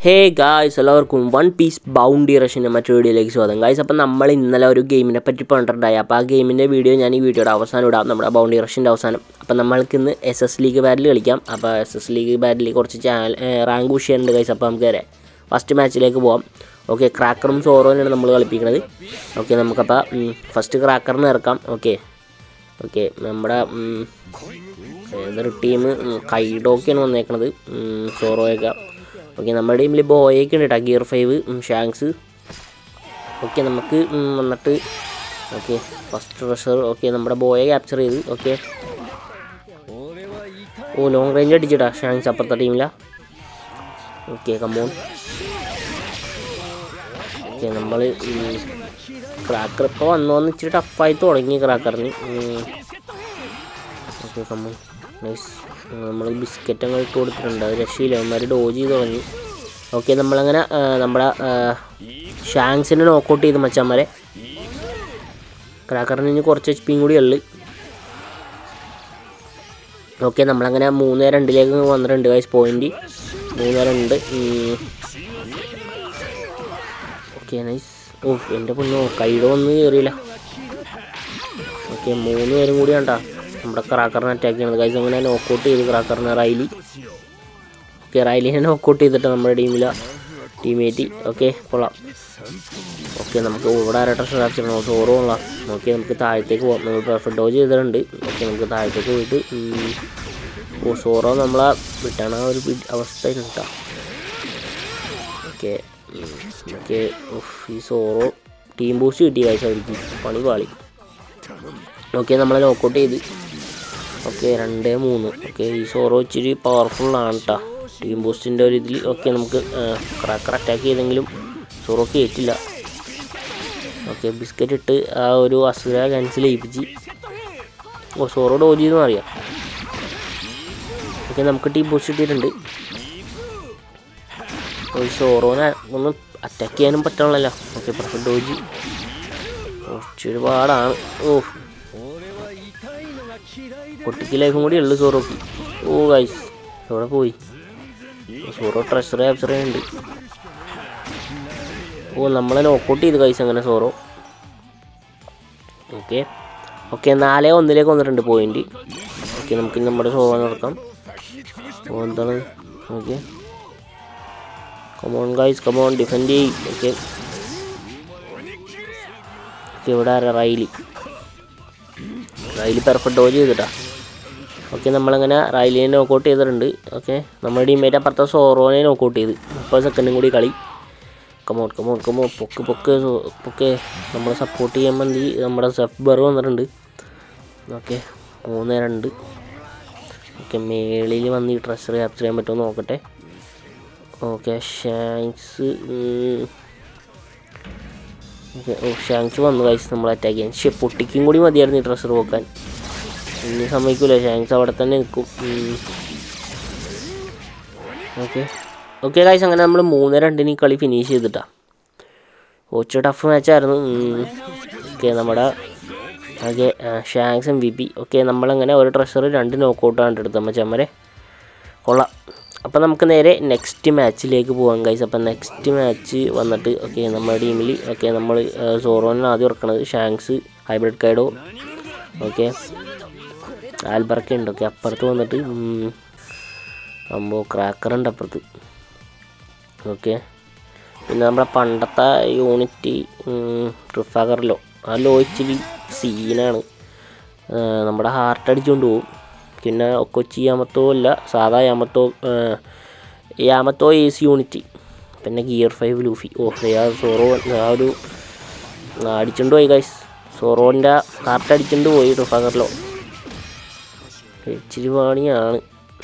ഹേ guys എല്ലാവർക്കും One Piece Bounty റഷിൻ്റെ മറ്റൊരു വീഡിയോയിലേക്ക് സ്വാഗതം ഗായ്സ് അപ്പം നമ്മൾ ഇന്നലെ ഒരു ഗെയിമിനെ പറ്റി പറഞ്ഞിട്ടുണ്ടായി അപ്പോൾ ആ ഗെയിമിൻ്റെ വീഡിയോ ഞാൻ ഈ വീഡിയോയുടെ അവസാനം ഇടാം നമ്മുടെ ബൗണ്ടി റഷിൻ്റെ അവസാനം അപ്പം നമ്മൾക്ക് ഇന്ന് എസ് എസ് ലീഗ് ബാറ്റിൽ കളിക്കാം അപ്പോൾ എസ് എസ് ലീഗ് ബാറ്റിൽ കുറച്ച് ചാനൽ റാങ്ക് പുഷ് ചെയ്യാനുണ്ട് ഗൈസ് അപ്പോൾ നമുക്ക് വരെ ഫസ്റ്റ് മാച്ചിലേക്ക് പോവാം ഓക്കെ ക്രാക്കറും സോറോനാണ് നമ്മൾ കളിപ്പിക്കുന്നത് ഓക്കെ നമുക്കപ്പോൾ ഫസ്റ്റ് ക്രാക്കറിന് ഇറക്കാം ഓക്കെ ഓക്കെ നമ്മുടെ ഉം, ഏതൊരു ടീം കൈഡോക്കെയാണ് വന്നേക്കണത് ഉം, സോറോയൊക്കെ ഓക്കെ നമ്മുടെ ടീമിൽ ബോയൊക്കെ ഉണ്ട് കേട്ടോ ഗിയർ ഫൈവ് ഷാങ്സ് ഓക്കെ നമുക്ക് ഉം, വന്നിട്ട് ഓക്കെ ഫസ്റ്റ് റഷർ ഓക്കെ നമ്മുടെ ബോയെ ക്യാപ്ചർ ചെയ്ത് ഓക്കെ ഓ ലോങ് റേഞ്ച് അടിച്ചിട്ടാ ഷാങ്സ് അപ്പുറത്തെ ടീമിലാ ഓക്കെ കമ്പോൺ ഓക്കെ നമ്മൾ ക്രാക്കർ ഇപ്പോൾ വന്നു വന്ന് ഇച്ചിരി ടഫായി തുടങ്ങി ക്രാക്കറിന് ഓക്കെ കമ്പോൺ നൈസ് നമ്മൾ ബിസ്ക്കറ്റ് അങ്ങ് ഇട്ട് കൊടുത്തിട്ടുണ്ട് അത് രക്ഷയില്ല അവന്മാർ ഡോജ് ചെയ്ത് തുടങ്ങി ഓക്കെ നമ്മളങ്ങനെ ആ, നമ്മുടെ ഷാങ്സിനെ നോക്കൗട്ട് ചെയ്ത് മച്ചാന്മാരെ ക്രാക്കറിന് ഇനി കുറച്ച് എച്ച് പിയും കൂടി ഉള്ളു ഓക്കെ നമ്മളങ്ങനെ മൂന്ന് രണ്ടിലേക്ക് വന്നിട്ടുണ്ട് ഗൈസ് പോയിന്റ് മൂന്ന് രണ്ട് ഓക്കെ നൈസ് ഓ എൻ്റെ പൊന്നോ കൈയുടെ ഒന്നും കയറിയില്ല ഓക്കെ മൂന്ന് പേരും കൂടി കണ്ടാ നമ്മുടെ ക്രാക്കറിനെ അറ്റാക്ക് ചെയ്യണത് ഗൈസ് അങ്ങനെ നോക്കൗട്ട് ചെയ്ത് ക്രാക്കറിനെ റൈലി ഓക്കെ റൈലിനെ നോക്കൗട്ട് ചെയ്തിട്ട് നമ്മുടെ ടീമിലെ ടീമേറ്റ് ഓക്കെ കൊള്ളാം ഓക്കെ നമുക്ക് ഇവിടെ ആരായിട്ട് ക്യാപ്ചർ സോറോ ഉള്ള ഓക്കെ നമുക്ക് താഴത്തേക്ക് പോകാം നമ്മൾ പെർഫെക്റ്റ് ഡോജ് ചെയ്തിട്ടുണ്ട് ഓക്കെ നമുക്ക് താഴത്തേക്ക് പോയിട്ട് ഉം, ഓ സോറോ നമ്മളെ വിട്ടണ ഒരു പി- അവസ്ഥ കേട്ടോ ഓക്കെ ഓക്കെ ഈ സോറോ ടീം ബൂസ്റ്റ് കിട്ടി കാഴ്ച അവർക്ക് പണി പാളി ഓക്കെ നമ്മളെ നോക്കൗട്ട് ചെയ്ത് ഓക്കെ രണ്ട് മൂന്ന് ഓക്കെ ഈ സോറോ ഇച്ചിരി പവർഫുള്ളാണ് കേട്ടോ ടീം ബൂസ്റ്റിൻ്റെ ഒരു ഇതിൽ ഓക്കെ നമുക്ക് ക്രാക്കർ അറ്റാക്ക് ചെയ്തെങ്കിലും സോറോ കയറ്റില്ല ഓക്കെ ബിസ്ക്കറ്റ് ഇട്ട് ആ ഒരു അസുര ക്യാൻസൽ ചെയ്യിപ്പിച്ച് ഓ സോറോ ഡോജ് ചെയ്തെന്ന് അറിയാം ഓക്കെ നമുക്ക് ടീം ബൂസ്റ്റ് കിട്ടിയിട്ടുണ്ട് ഒരു സോറോനെ ഒന്ന് അറ്റാക്ക് ചെയ്യാനും പറ്റണമല്ലോ ഓക്കെ പെർഫെക്റ്റ് ഡോജ് കുറച്ച് പാടാണ് ഓ പൊട്ടിക്ക് ലൈഫും കൂടി ഉള്ളു സോറോക്ക് ഓ ഗൈസ് എവിടെ പോയി സോറോ ട്രഷർ ക്യാപ്ചർ ചെയ്യുന്നുണ്ട് ഓ നമ്മളെ നോക്കൗട്ട് ചെയ്ത് ഗൈസ് അങ്ങനെ സോറോ ഓക്കെ ഓക്കെ നാലേ ഒന്നിലേക്ക് വന്നിട്ടുണ്ട് പോയിന്റ് ഓക്കെ നമുക്ക് ഇനി നമ്മുടെ സോറോ നടക്കാം ഓ എന്താണ് okay come on guys come on defend ചെയ്യും ഓക്കെ ഓക്കെ ഇവിടെ ആരാ റൈലി റൈലി പെർഫെക്റ്റ് ഡോജ് ചെയ്തിട്ടാ ഓക്കെ നമ്മളങ്ങനെ റൈലിനെ നോക്കൗട്ട് ചെയ്തിട്ടുണ്ട് ഓക്കെ നമ്മുടെ ടീമേറ്റ് അപ്പുറത്തെ സോറോനെ നോക്കൗട്ട് ചെയ്ത് മുപ്പത് സെക്കൻഡും കൂടി കളി കമോൺ കമോൺ കമോൺ പൊക്ക് പൊക്ക് സോ- പൊക്കെ നമ്മളെ സപ്പോർട്ട് ചെയ്യാൻ വേണ്ടി നമ്മുടെ സെഫ് ബർ വന്നിട്ടുണ്ട് ഓക്കെ മൂന്ന് രണ്ട് ഓക്കെ മേളിൽ വന്ന് ഈ ട്രഷർ ക്യാപ്ചർ ചെയ്യാൻ പറ്റുമോ നോക്കട്ടെ ഓക്കെ ഷാങ്സ് ഓക്കെ ഓ ഷാങ്സ് വന്നു കഴിച്ച് നമ്മൾ അറ്റാക്ക് ചെയ്യാൻ പക്ഷെ പൊട്ടിക്കും കൂടി മതിയായിരുന്നു ഈ ട്രഷർ പോക്കാൻ ഇനി സമ്മതിക്കൂല ഷാങ്സ് അവിടെ തന്നെ നിൽക്കും ഓക്കെ ഓക്കെ കായ്സ് അങ്ങനെ നമ്മൾ മൂന്ന് രണ്ടിന് ഈ കളി ഫിനിഷ് ചെയ്തിട്ടാ കുറച്ച് ടഫ് മാച്ചായിരുന്നു ഓക്കെ നമ്മുടെ okay Shanks M V P okay നമ്മളങ്ങനെ ഒരു ട്രഷർ രണ്ട് നോക്കൗട്ടാണ് എടുത്തത് മച്ചമ്മരെ കൊള്ളാം അപ്പോൾ നമുക്ക് നേരെ നെക്സ്റ്റ് മാച്ചിലേക്ക് പോകാം ഗൈസ് അപ്പോൾ നെക്സ്റ്റ് മാച്ച് വന്നിട്ട് ഓക്കെ നമ്മുടെ ടീമിൽ ഓക്കെ നമ്മൾ സോറോനാണ് ആദ്യം ഇറക്കണത് ഷാങ്സ് ഹൈബ്രിഡ് കൈഡോ ഓക്കെ ആൽബർക്ക ഉണ്ട് ഓക്കെ അപ്പുറത്ത് വന്നിട്ട് സംഭവം ക്രാക്കറുണ്ട് അപ്പുറത്ത് ഓക്കെ പിന്നെ നമ്മുടെ പണ്ടത്തെ യൂണിറ്റ് ട്രിഫാഗറിലോ ആ ലോ ഇച്ചിരി സീനാണ് ആ, നമ്മുടെ ഹാർട്ട് അടിച്ചുകൊണ്ട് പോകും പിന്നെ കൊച്ചി യാമത്തോ അല്ല സാധാ യാമത്തോ ആ, യാമത്തോ എ സി യൂണിറ്റ് പിന്നെ ഗിയർ ഫൈവ് ലൂഫി ഓ ആ സോറോ ആ ഒരു ആ, അടിച്ചുകൊണ്ട് പോയി ഗൈസ് സോറോൻ്റെ ഹാർട്ട് അടിച്ചുകൊണ്ട് പോയി ട്രിഫാഗറിലോ ഇച്ചിരി പണിയാണ്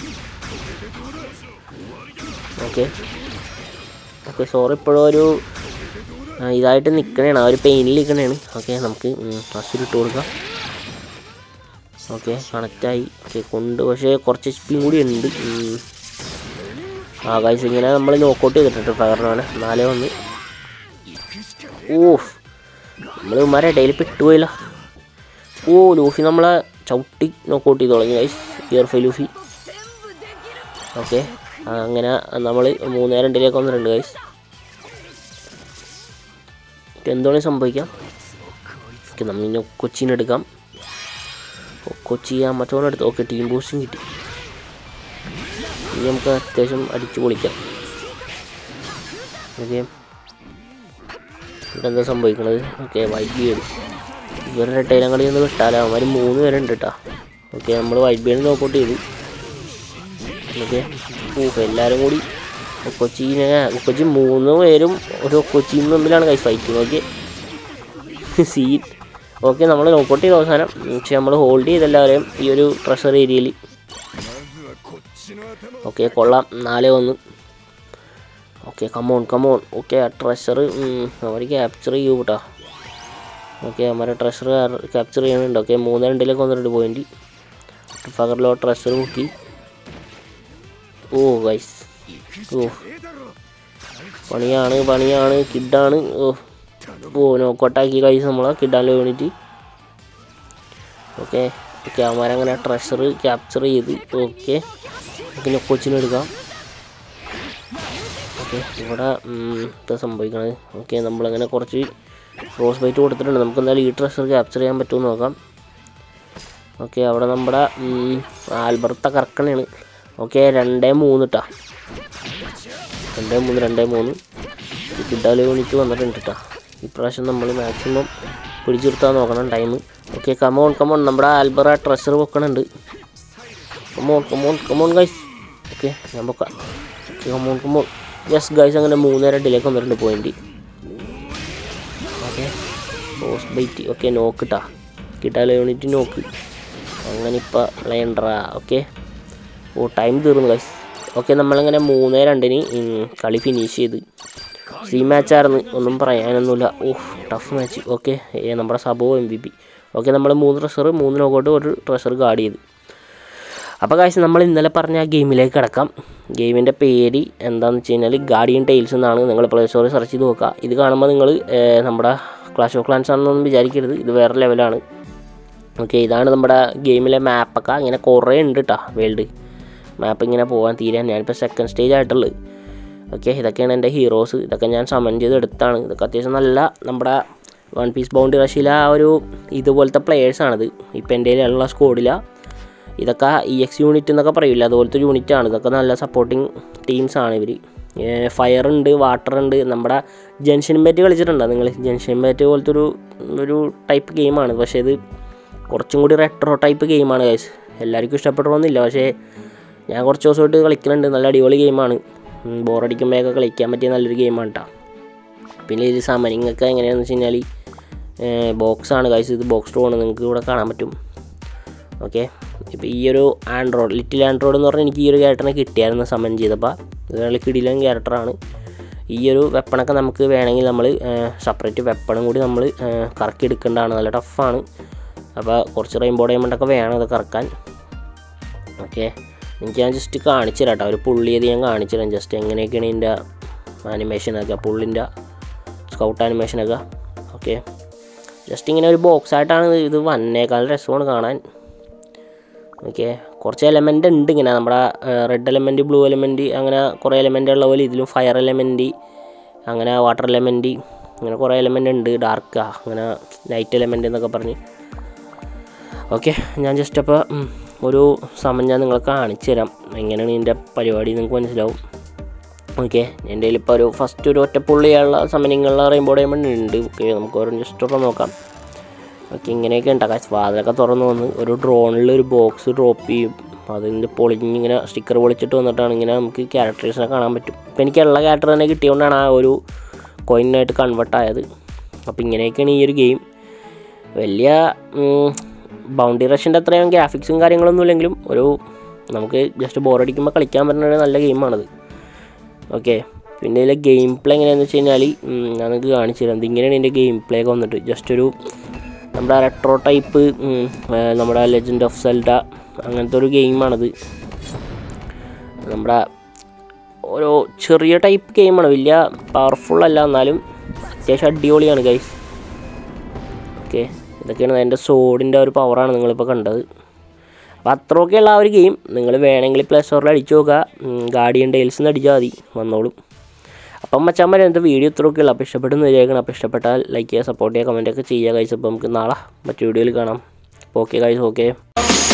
ഓക്കെ ഓക്കെ സോറി ഇപ്പോഴും ഒരു ആ, ഇതായിട്ട് നിൽക്കണേണ് ആ ഒരു പെയിനിൽ നിൽക്കണേണ് ഓക്കെ നമുക്ക് അസുര ഇട്ട് കൊടുക്കാം ഓക്കെ കണക്റ്റായി ഓക്കെ കൊണ്ട് പക്ഷേ കുറച്ച് എച്ച് പിയും കൂടി ഉണ്ട് ഉം. ആ കാഴ്ച ഇങ്ങനെ നമ്മൾ നോക്കൗട്ട് ചെയ്തിട്ടുണ്ട് ഫയറിനാണ് നാലേ ഒന്ന് ഓഫ് നമ്മൾ ഇമാരെ ഇടയിൽ പെട്ടുപോയില്ല ഓ ലൂഫി നമ്മളെ ചവിട്ടി നോക്കൗട്ട് ചെയ്ത് തുടങ്ങി guys gear five Luffy okay അങ്ങനെ നമ്മൾ മൂന്നേ രണ്ടിലേക്ക് വന്നിട്ടുണ്ട് ഗൈസ് എന്താണ് സംഭവിക്കാം ഓക്കെ നമ്മൾ ഇനി കൊച്ചിനെ എടുക്കാം ഓ, കൊച്ചി ആ മറ്റവനെടുത്ത് ഓക്കെ ടീം ബൂസ്റ്റും കിട്ടി ഇനി നമുക്ക് അത്യാവശ്യം അടിച്ചു പൊളിക്കാം ഓക്കെ ഇവിടെ എന്താ സംഭവിക്കണത് ഓക്കെ വൈറ്റ് ബീഡ് ഇവരുടെ ടൈലം കളി ഒന്ന് വിട്ടാലോ അവന്മാർ മൂന്ന് പേരുണ്ട് കേട്ടോ ഓക്കെ നമ്മൾ വൈറ്റ് ബീഡ് നോക്കൗട്ട് ചെയ്തു ഓക്കെ ഊഹ് എല്ലാവരും കൂടി കൊച്ചിനെ കൊച്ചി മൂന്ന് പേരും ഒരു കൊച്ചിയും തമ്മിലാണ് കൈ ഫൈറ്റ് നോക്കി സീൻ ഓക്കെ നമ്മൾ നോക്കൗട്ട് ചെയ്ത അവസാനം പക്ഷെ നമ്മൾ ഹോൾഡ് ചെയ്തെല്ലാവരെയും ഈ ഒരു ട്രഷർ ഏരിയയിൽ ഓക്കെ കൊള്ളാം നാല് ഒന്ന് ഓക്കെ കമോൺ കമോൺ ഓക്കെ ആ ട്രഷർ അവർ ക്യാപ്ചർ ചെയ്യൂ കേട്ടോ ഓക്കെ അവരെ ട്രഷർ ക്യാപ്ചർ ചെയ്യുന്നുണ്ട് ഓക്കെ മൂന്ന് രണ്ടിലേക്ക് വന്നിട്ടുണ്ട് പോയിന്റ് ഫഗറിലോ ട്രഷർ മുക്കി ഓ ഗൈസ് ഓ പണിയാണ് പണിയാണ് കിഡാണ് ഓ ഓ നോക്കോട്ടാക്കി ഗൈസ് നമ്മളെ കിഡാൻ വേണ്ടിയിട്ട് ഓക്കെ ഓക്കെ അവന്മാരങ്ങനെ ട്രഷർ ക്യാപ്ചർ ചെയ്ത് ഓക്കെ പിന്നെ കൊച്ചിനെ എടുക്കാം ഓക്കെ ഇവിടെ ഉം, എന്താ സംഭവിക്കണത് ഓക്കെ നമ്മളങ്ങനെ കുറച്ച് ക്രോസ് ബൈറ്റ് കൊടുത്തിട്ടുണ്ട് നമുക്ക് എന്തായാലും ഈ ട്രഷർ ക്യാപ്ചർ ചെയ്യാൻ പറ്റുമോ നോക്കാം ഓക്കെ അവിടെ നമ്മുടെ ഉം, ആൽബർത്ത കറക്കണയാണ് ഓക്കെ രണ്ടേ മൂന്ന് ഇട്ടാ രണ്ടേ മൂന്ന് രണ്ടേ മൂന്ന് കിട്ടാല് യൂണിറ്റ് വന്നിട്ടുണ്ട് കേട്ടോ ഇപ്രാവശ്യം നമ്മൾ മാക്സിമം പിടിച്ചു നിർത്താൻ നോക്കണം ടൈം ഓക്കെ കമോൺ കമോൺ നമ്മുടെ ആൽബറ ട്രഷർ വെക്കണുണ്ട് come on come on come on guys okay ഞാൻ വെക്കാം കമോൺ കമോൺ യെസ് ഗൈസ് അങ്ങനെ മൂന്നര രണ്ടിലേക്ക് വന്നിട്ടുണ്ട് point okay cross bite okay നോക്ക് ഇട്ടാ കിട്ടാലോ യൂണിറ്റ് നോക്ക് അങ്ങനെ ഇപ്പോൾ പ്ലേണ്ടറാ ഓക്കെ ഓ ടൈം തീർന്നു ഗൈസ് ഓക്കെ നമ്മളങ്ങനെ മൂന്നേ രണ്ടിന് ഉം, കളി ഫിനിഷ് ചെയ്ത് സി മാച്ചായിരുന്നു ഒന്നും പറയാനൊന്നുമില്ല ഓ ടഫ് മാച്ച് ഓക്കെ നമ്മുടെ സബോ എം ബി പി ഓക്കെ നമ്മൾ മൂന്ന് ട്രഷർ മൂന്ന് നോക്കോട്ട് ഒരു ട്രഷർ ഗാർഡ് ചെയ്ത് അപ്പോൾ കാശ് നമ്മൾ ഇന്നലെ പറഞ്ഞ ആ ഗെയിമിലേക്ക് കിടക്കാം ഗെയിമിൻ്റെ പേര് എന്താണെന്ന് വെച്ച് കഴിഞ്ഞാൽ ഗാർഡിയൻ ടൈൽസ് എന്നാണ് നിങ്ങൾ പ്ലേ സ്റ്റോറിൽ സെർച്ച് ചെയ്ത് നോക്കുക ഇത് കാണുമ്പോൾ നിങ്ങൾ നമ്മുടെ ക്ലാഷ് ഓഫ് ക്ലാൻസ് ആണെന്നൊന്നും വിചാരിക്കരുത് ഇത് വേറെ ലെവലാണ് ഓക്കെ ഇതാണ് നമ്മുടെ ഗെയിമിലെ മാപ്പൊക്കെ ഇങ്ങനെ കുറേ ഉണ്ട് കേട്ടോ വേൾഡ് മാപ്പ് ഇങ്ങനെ പോകാൻ തീരാൻ ഞാനിപ്പോൾ സെക്കൻഡ് സ്റ്റേജ് ആയിട്ടുള്ളത് ഓക്കെ ഇതൊക്കെയാണ് എൻ്റെ ഹീറോസ് ഇതൊക്കെ ഞാൻ സമൻ ചെയ്ത് എടുത്താണ് ഇതൊക്കെ അത്യാവശ്യം നല്ല നമ്മുടെ വൺ പീസ് ബൗണ്ടി റഷിലെ ആ ഒരു ഇതുപോലത്തെ പ്ലെയേഴ്സാണിത് ഇപ്പം എൻ്റെ ഉള്ള സ്കോഡില ഇതൊക്കെ ഇ എക്സ് യൂണിറ്റ് എന്നൊക്കെ പറയില്ല അതുപോലത്തെ ഒരു യൂണിറ്റാണ് ഇതൊക്കെ നല്ല സപ്പോർട്ടിങ് ടീംസാണ് ഇവർ ഫയർ ഉണ്ട് വാട്ടർ ഉണ്ട് നമ്മുടെ ജംഗ്ഷൻ ബാറ്റ് കളിച്ചിട്ടുണ്ടോ നിങ്ങൾ ജംഗ്ഷൻ ബാറ്റ് പോലത്തെ ഒരു ഒരു ടൈപ്പ് ഗെയിമാണ് പക്ഷേ ഇത് കുറച്ചും കൂടി റെട്രോ ടൈപ്പ് ഗെയിമാണ് ഗൈസ് എല്ലാവർക്കും ഇഷ്ടപ്പെടണമെന്നില്ല പക്ഷേ ഞാൻ കുറച്ച് ദിവസമായിട്ട് കളിക്കുന്നുണ്ട് നല്ല അടിപൊളി ഗെയിമാണ് ബോറടിക്കുമ്പോഴൊക്കെ കളിക്കാൻ പറ്റിയ നല്ലൊരു ഗെയിമാണ് കേട്ടോ പിന്നെ ഇത് സമനിങ് ഒക്കെ എങ്ങനെയാണെന്ന് വെച്ച് കഴിഞ്ഞാൽ ബോക്സാണ് ഗൈസ് ഇത് ബോക്സ് ടു ആണ് നിങ്ങൾക്ക് ഇവിടെ കാണാൻ പറ്റും ഓക്കെ ഇപ്പോൾ ഈ ഒരു ആൻഡ്രോയിഡ് ലിറ്റിൽ ആൻഡ്രോയിഡ് എന്ന് പറഞ്ഞാൽ എനിക്ക് ഈ ഒരു ക്യാരക്ടറിനെ കിട്ടിയായിരുന്നു സമൻ ചെയ്തപ്പോൾ ഇത് നല്ല കിടിലൻ ക്യാരക്ടറാണ് ഈ ഒരു വെപ്പണൊക്കെ നമുക്ക് വേണമെങ്കിൽ നമ്മൾ സെപ്പറേറ്റ് വെപ്പണും കൂടി നമ്മൾ കറക്കി എടുക്കേണ്ടതാണ് നല്ല ടഫാണ് അപ്പോൾ കുറച്ച് റെയിൻബോ ഡയമണ്ടൊക്കെ വേണം ഇത് കറക്കാൻ ഓക്കെ എനിക്ക് ഞാൻ ജസ്റ്റ് കാണിച്ചു തരാം കേട്ടോ ഒരു പുള്ളി ചെയ്ത് ഞാൻ കാണിച്ചു തരാം ജസ്റ്റ് എങ്ങനെയൊക്കെയാണ് ഇതിൻ്റെ ആനിമേഷനൊക്കെ പുള്ളിൻ്റെ സ്കൗട്ട് ആനിമേഷനൊക്കെ ഓക്കെ ജസ്റ്റ് ഇങ്ങനെ ഒരു ബോക്സ് ആയിട്ടാണ് ഇത് ഇത് വന്നേക്കാൾ രസമാണ് കാണാൻ ഓക്കെ കുറച്ച് എലമെൻ്റ് ഉണ്ട് ഇങ്ങനെ നമ്മുടെ റെഡ് എലമെൻറ്റ് ബ്ലൂ എലമെൻറ്റ് അങ്ങനെ കുറേ എലമെൻ്റ് ഉള്ള പോലെ ഇതിലും ഫയർ എലമെൻറ്റ് അങ്ങനെ വാട്ടർ എലമെൻറ്റ് അങ്ങനെ കുറേ എലമെൻ്റ് ഉണ്ട് ഡാർക്കാ അങ്ങനെ നൈറ്റ് എലമെൻറ്റ് എന്നൊക്കെ പറഞ്ഞ് ഓക്കെ ഞാൻ ജസ്റ്റ് അപ്പോൾ ഒരു സമയം ഞാൻ നിങ്ങളെ കാണിച്ചു തരാം എങ്ങനെയാണ് ഇതിൻ്റെ പരിപാടി നിങ്ങൾക്ക് മനസ്സിലാവും ഓക്കെ എൻ്റെ കയ്യിൽ ഇപ്പോൾ ഒരു ഫസ്റ്റ് ഒരു ഒറ്റപ്പുള്ളിയുള്ള സമയങ്ങളിലെ റെയിൻബോ ഡയമണ്ട് ഉണ്ട് ഓക്കെ നമുക്ക് ഓരോ ജസ്റ്റ് ഒന്ന് നോക്കാം ഓക്കെ ഇങ്ങനെയൊക്കെ ഉണ്ടാക്കാം വാതിലൊക്കെ തുറന്ന് വന്ന് ഒരു ഡ്രോണിൽ ഒരു ബോക്സ് ഡ്രോപ്പ് ചെയ്യും അതിൻ്റെ പൊളിഞ്ഞിങ്ങനെ സ്റ്റിക്കർ പൊളിച്ചിട്ട് വന്നിട്ടാണ് ഇങ്ങനെ നമുക്ക് ക്യാരക്ടേഴ്സിനെ കാണാൻ പറ്റും ഇപ്പോൾ എനിക്കുള്ള ക്യാരക്ടർ തന്നെ കിട്ടിയതുകൊണ്ടാണ് ആ ഒരു കോയിനായിട്ട് കൺവേർട്ട് ആയത് അപ്പോൾ ഇങ്ങനെയൊക്കെയാണ് ഈ ഒരു ഗെയിം വലിയ ബൗണ്ടി റഷിൻ്റെ അത്രയും ഗ്രാഫിക്സും കാര്യങ്ങളൊന്നും ഇല്ലെങ്കിലും ഒരു നമുക്ക് ജസ്റ്റ് ബോറടിക്കുമ്പോൾ കളിക്കാൻ പറ്റുന്ന ഒരു നല്ല ഗെയിമാണത് ഓക്കെ പിന്നെ ഇതിലെ ഗെയിം പ്ലേ എങ്ങനെയാണെന്ന് വെച്ച് കഴിഞ്ഞാൽ ഞാൻ നിങ്ങൾക്ക് കാണിച്ചു തരാം ഇതിങ്ങനെയാണ് ഇതിൻ്റെ ഗെയിം പ്ലേ ഒക്കെ വന്നിട്ട് ജസ്റ്റ് ഒരു നമ്മുടെ റെട്രോ ടൈപ്പ് നമ്മുടെ ലെജൻഡ് ഓഫ് സെൽഡ അങ്ങനത്തെ ഒരു ഗെയിമാണത് നമ്മുടെ ഒരു ചെറിയ ടൈപ്പ് ഗെയിമാണ് വലിയ പവർഫുൾ അല്ല എന്നാലും അത്യാവശ്യം അടിപൊളിയാണ് ഗൈസ് ഓക്കെ ഇതൊക്കെയാണ് എൻ്റെ സോഡിൻ്റെ ഒരു പവറാണ് നിങ്ങളിപ്പോൾ കണ്ടത് അപ്പോൾ അത്രയൊക്കെയുള്ള ആ ഒരു ഗെയിം നിങ്ങൾ വേണമെങ്കിൽ പ്ലേ സ്റ്റോറിൽ അടിച്ചു നോക്കുക ഗാർഡിയൻ ഡെയിൽസ് എന്ന് അടിച്ചാൽ മതി വന്നോളും അപ്പം മച്ചാൻ എൻ്റെ വീഡിയോ ഇത്രയൊക്കെ ഉള്ളൂ അപ്പോൾ ഇഷ്ടപ്പെടുന്ന വിചാരിക്കണം അപ്പോൾ ഇഷ്ടപ്പെട്ടാൽ ലൈക്ക് ചെയ്യുക സപ്പോർട്ട് ചെയ്യുക കമൻറ്റൊക്കെ ചെയ്യുക കഴിച്ച് അപ്പോൾ നമുക്ക് നാളെ മറ്റു വീഡിയോയിൽ കാണാം അപ്പോൾ ഓക്കെ കഴിച്ച് ഓക്കെ